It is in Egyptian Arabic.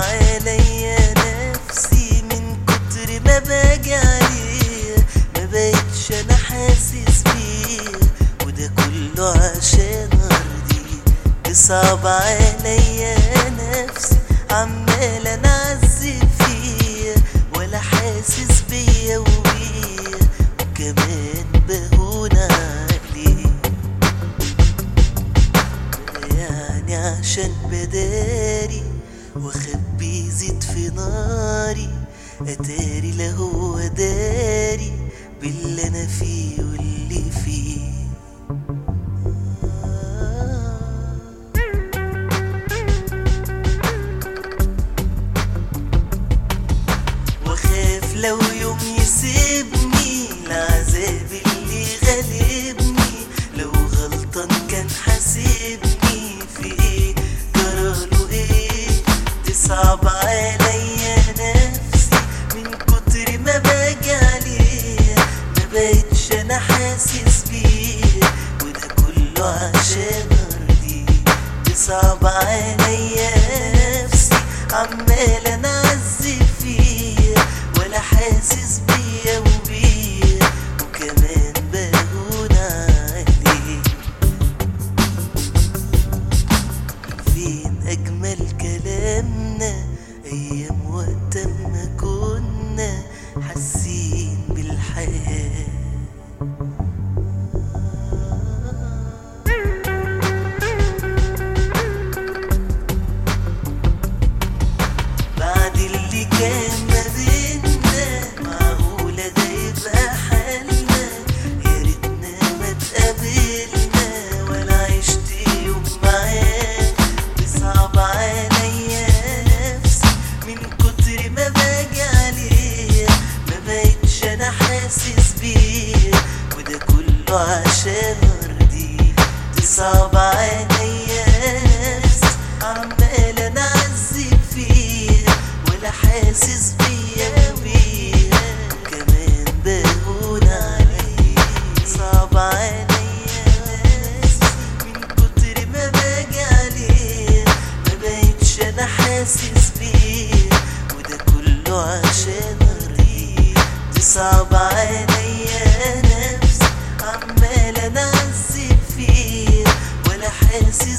عليا نفسي من كتر ما باجي عليه ما بقتش انا حاسس بيه وده كله عشان ارضيه بصعب عليا نفسي عمال انا اعذب فيه ولا حاسس بيا وبيه وكمان بهون عليه يعني عشان بداري واخبي زيت في ناري اتاري لا هو داري باللي انا فيه واللي فيه واخاف لو يوم يسيبني العذاب اللي غالبني لو غلطان كان حاسبني في ايه جراله ايه تصعب عليا نفسي من كتر ما باجي عليه ما بقتش انا حاسس بيه وده كله عشان ارضيه تصعب عليا نفسي عمال انا اعذب فيه ولا حاسس بيا وبيه وكمان بهون عليه فين أجمل كلامنا أيام وقت ما كنا حاسين بالحياة بعد اللي كان ما بينا معقولة ده يبقى حالنا يا ريتنا ما اتقابلنا ولا عشت يوم معاه بصعب عليا نفسي من كتر ما باجي عليه ما بقتش انا حاسس بيه وده كله عشان ارضيه تصعب عليا نفسي عمال انا اعذب فيه ولا حاسس بيا بيه كمان بهون عليه صعب عليا نفسي من كتر ما باجي عليه ما بقتش انا حاسس بيه وده كله عشان ارضيه تصعب عليا نفسي عمال انا اعذب فيه ولا حاسس